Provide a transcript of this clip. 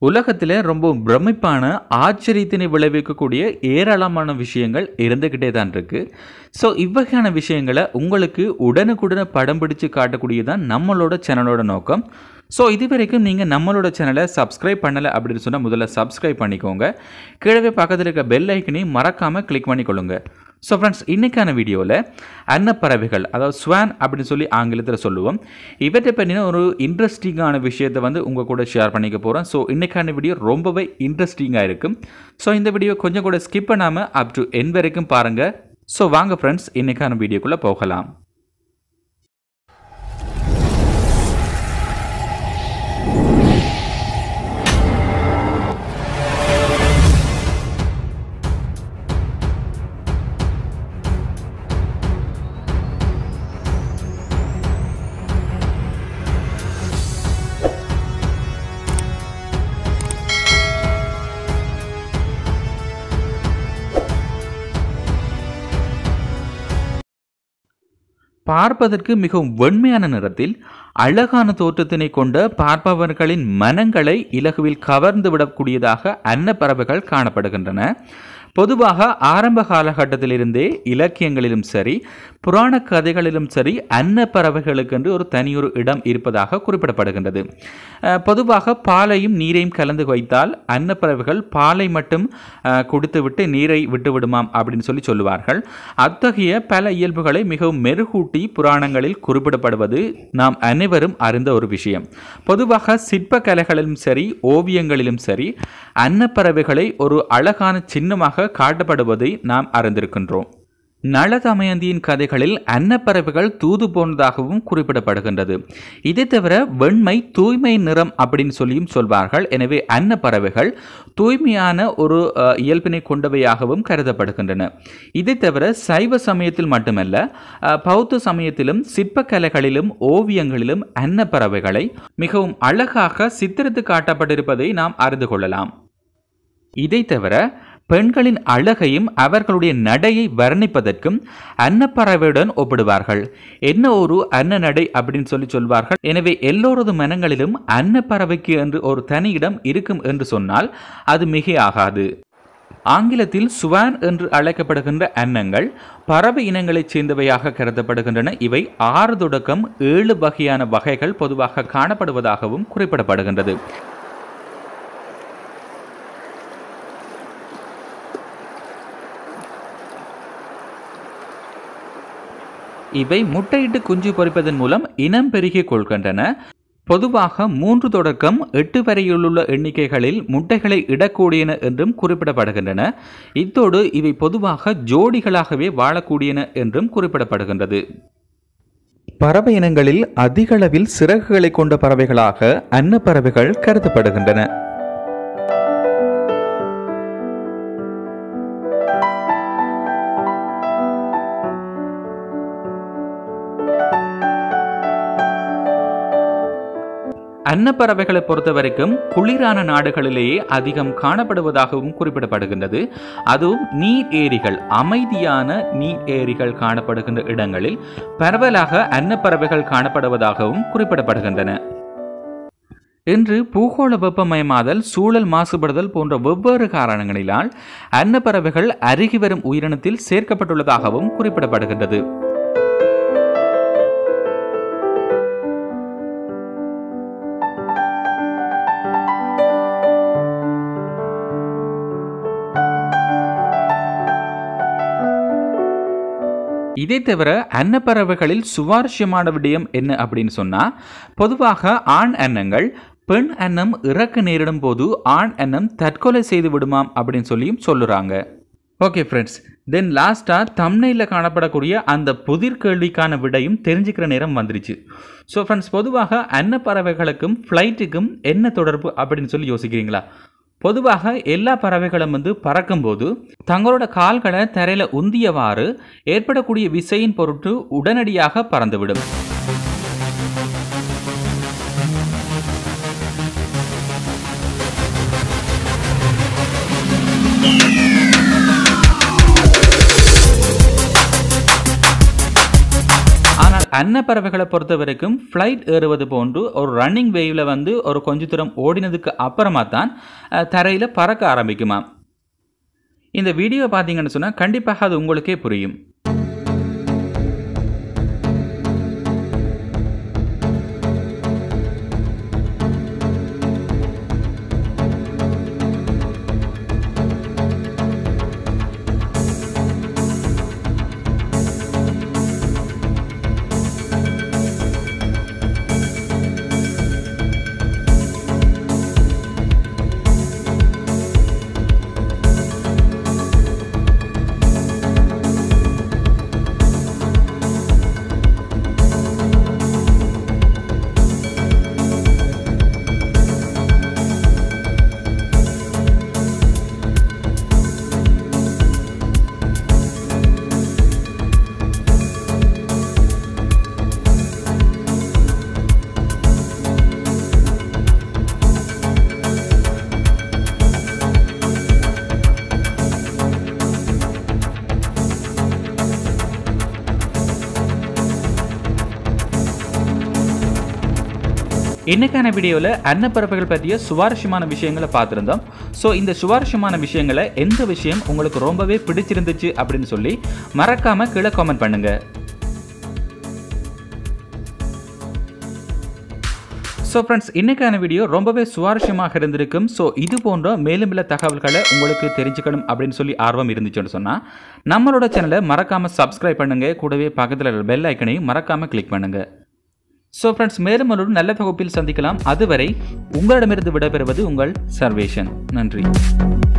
உலகத்தில் ரொம்ப பிரமிப்பான ஆச்சரியத்தினை விளைவிக்கக்கூடிய ஏராளமான விஷயங்கள் இருந்துக்கிட்டே தான் இருக்குது ஸோ இவ்வகையான விஷயங்களை உங்களுக்கு உடனுக்குடனே படம் பிடிச்சு காட்டக்கூடியதான் நம்மளோட சேனலோட நோக்கம் ஸோ இது வரைக்கும் நீங்கள் நம்மளோட சேனலை சப்ஸ்கிரைப் பண்ணலை அப்படின்னு சொன்னால் முதல்ல சப்ஸ்கிரைப் பண்ணிக்கோங்க கீழவே பக்கத்தில் இருக்க பெல் ஐக்கனையும் மறக்காமல் கிளிக் பண்ணிக்கொள்ளுங்க ஸோ ஃப்ரெண்ட்ஸ் இன்றைக்கான வீடியோவில் அன்னப்பறவைகள் அதாவது ஸ்வான் அப்படின்னு சொல்லி ஆங்கிலத்தில் சொல்லுவோம் இவற்றை பற்றின ஒரு இன்ட்ரெஸ்டிங்கான விஷயத்தை வந்து உங்கள் கூட ஷேர் பண்ணிக்க போகிறோம் ஸோ இன்றைக்கான வீடியோ ரொம்பவே இன்ட்ரெஸ்டிங்காக இருக்கும் ஸோ இந்த வீடியோ கொஞ்சம் கூட ஸ்கிப் பண்ணாமல் அப் டு என் வரைக்கும் பாருங்கள் ஸோ வாங்க ஃப்ரெண்ட்ஸ் இன்றைக்கான வீடியோக்குள்ளே போகலாம் பார்ப்பதற்கு மிகவும் வெண்மையான நிறத்தில் அழகான தோற்றத்தினை கொண்ட பார்ப்பவர்களின் மனங்களை இலகுவில் கவர்ந்து விடக்கூடியதாக அன்னப்பறவைகள் காணப்படுகின்றன பொதுவாக ஆரம்ப காலகட்டத்திலிருந்தே இலக்கியங்களிலும் சரி புராண கதைகளிலும் சரி அன்னப்பறவைகளுக்கென்று ஒரு தனியொரு இடம் இருப்பதாக குறிப்பிடப்படுகின்றது அஹ், பொதுவாக பாலையும் நீரையும் கலந்து வைத்தால் அன்னப்பறவைகள் பாலை மட்டும் அஹ், குடித்துவிட்டு நீரை விட்டு விடுமாம் அப்படின்னு சொல்லி சொல்லுவார்கள் அத்தகைய பல இயல்புகளை மிகவும் மெருகூட்டி புராணங்களில் குறிப்பிடப்படுவது நாம் அனைவரும் அறிந்த ஒரு விஷயம் பொதுவாக சிற்ப கலைகளிலும் சரி ஓவியங்களிலும் சரி அன்னப்பறவைகளை ஒரு அழகான சின்னமாக காட்டப்படுவதை நாம் அறிந்திருக்கின்றோம் நள தமயந்தியின் கதைகளில் அன்னப்பறவைகள் தூது போனதாகவும் குறிப்பிடப்படுகின்றது இதை தவிர வெண்மை தூய்மை நிறம் அப்படின்னு சொல்லியும் சொல்வார்கள் எனவே அன்னப்பறவைகள் தூய்மையான ஒரு அஹ், இயல்பினை கொண்டவையாகவும் கருதப்படுகின்றன இதை தவிர சைவ சமயத்தில் மட்டுமல்ல அஹ், பௌத்த சமயத்திலும் சிற்பக்கலைகளிலும் ஓவியங்களிலும் அன்னப்பறவைகளை மிகவும் அழகாக சித்தரித்து காட்டப்பட்டிருப்பதை நாம் அறிந்து கொள்ளலாம் இதை தவிர பெண்களின் அழகையும் அவர்களுடைய நடையை வர்ணிப்பதற்கும் அன்னப்பறவையுடன் ஒப்பிடுவார்கள் என்ன ஒரு அன்ன நடை அப்படின்னு சொல்லி சொல்வார்கள் எனவே எல்லோரது மனங்களிலும் அன்னப்பறவைக்கு என்று ஒரு தனி இடம் இருக்கும் என்று சொன்னால் அது மிகையாகாது ஆங்கிலத்தில் சுவான் என்று அழைக்கப்படுகின்ற அன்னங்கள் பறவை இனங்களைச் சேர்ந்தவையாக கருதப்படுகின்றன இவை ஆறு தொடக்கம் ஏழு வகையான வகைகள் பொதுவாக காணப்படுவதாகவும் குறிப்பிடப்படுகின்றது இவை முட்டையிட்டு குஞ்சு பொரிப்பதன் மூலம் இனம் பெருகிக் கொள்கின்றன பொதுவாக மூன்று தொடக்கம் எட்டு வரையிலுள்ள எண்ணிக்கைகளில் முட்டைகளை இடக்கூடியன என்றும் குறிப்பிடப்படுகின்றன இத்தோடு இவை பொதுவாக ஜோடிகளாகவே வாழக்கூடியன என்றும் குறிப்பிடப்படுகின்றது பறவை இனங்களில் அதிக அளவில் சிறகுகளை கொண்ட பறவைகளாக அன்னப்பறவைகள் கருதப்படுகின்றன அன்னப்பறவைகளை பொறுத்த வரைக்கும் குளிரான நாடுகளிலேயே அதிகம் காணப்படுவதாகவும் குறிப்பிடப்படுகின்றது அதுவும் நீர் ஏரிகள் அமைதியான நீர் ஏரிகள் காணப்படுகின்ற இடங்களில் பரவலாக அன்னப்பறவைகள் காணப்படுவதாகவும் குறிப்பிடப்படுகின்றன இன்று பூகோள வெப்பமயமாதல் சூழல் மாசுபடுதல் போன்ற வெவ்வேறு காரணங்களினால் அன்னப்பறவைகள் அருகி வரும் உயிரினத்தில் சேர்க்கப்பட்டுள்ளதாகவும் குறிப்பிடப்படுகின்றது இதை தவிர அன்னப்பறவைகளில் சுவாரஸ்யமான விடயம் என்ன அப்படின்னு சொன்னா பொதுவாக ஆண் அன்னங்கள் பெண் அன்னம் இறக்க நேரிடும் போது ஆண் அன்னம் தற்கொலை செய்து விடுமாம் அப்படின்னு சொல்லியும் சொல்லுறாங்க ஓகே ஃப்ரெண்ட்ஸ் தென் லாஸ்ட்டாக தம்னையில் காணப்படக்கூடிய அந்த புதிர் கேள்விக்கான விடையும் தெரிஞ்சுக்கிற நேரம் வந்துருச்சு ஸோ ஃப்ரெண்ட்ஸ் பொதுவாக அன்னப்பறவைகளுக்கும் ஃப்ளைட்டுக்கும் என்ன தொடர்பு அப்படின்னு சொல்லி யோசிக்கிறீங்களா பொதுவாக எல்லா பறவைகளும் வந்து பறக்கும்போது தங்களோட கால்களை தரையில் உந்தியவாறு ஏற்படக்கூடிய விசையின் பொருட்டு உடனடியாக பறந்துவிடும் ஆனால் அன்னப்பறவைகளை பொறுத்த வரைக்கும் ஃப்ளைட் ஏறுவது போன்று ஒரு ரன்னிங் வேவில் வந்து ஒரு கொஞ்ச தூரம் ஓடினதுக்கு அப்புறமா தான் தரையில் பறக்க ஆரம்பிக்குமா இந்த வீடியோ பார்த்தீங்கன்னு சொன்னால் கண்டிப்பாக அது உங்களுக்கே புரியும் இன்னைக்கான வீடியோவில் அன்னப்பறவைகள் பற்றிய சுவாரஸ்யமான விஷயங்களை பார்த்துருந்தோம் ஸோ இந்த சுவாரஸ்யமான விஷயங்களை எந்த விஷயம் உங்களுக்கு ரொம்பவே பிடிச்சிருந்துச்சு அப்படின்னு சொல்லி மறக்காமல் கீழே காமெண்ட் பண்ணுங்க ஸோ ஃப்ரெண்ட்ஸ் இன்னைக்கான வீடியோ ரொம்பவே சுவாரஸ்யமாக இருந்திருக்கும் ஸோ இது போன்ற மேலும் சில தகவல்களை உங்களுக்கு தெரிஞ்சுக்கணும் அப்படின்னு சொல்லி ஆர்வம் இருந்துச்சுன்னு சொன்னால் நம்மளோட சேனலை மறக்காமல் சப்ஸ்கிரைப் பண்ணுங்கள் கூடவே பக்கத்தில் பெல் ஐக்கனையும் மறக்காமல் கிளிக் பண்ணுங்கள் ஸோ ஃப்ரெண்ட்ஸ் மேலும் ஒரு நல்ல தொகுப்பில் சந்திக்கலாம் அதுவரை உங்களிடமிருந்து விடைபெறுவது உங்கள் சர்வேஷன் நன்றி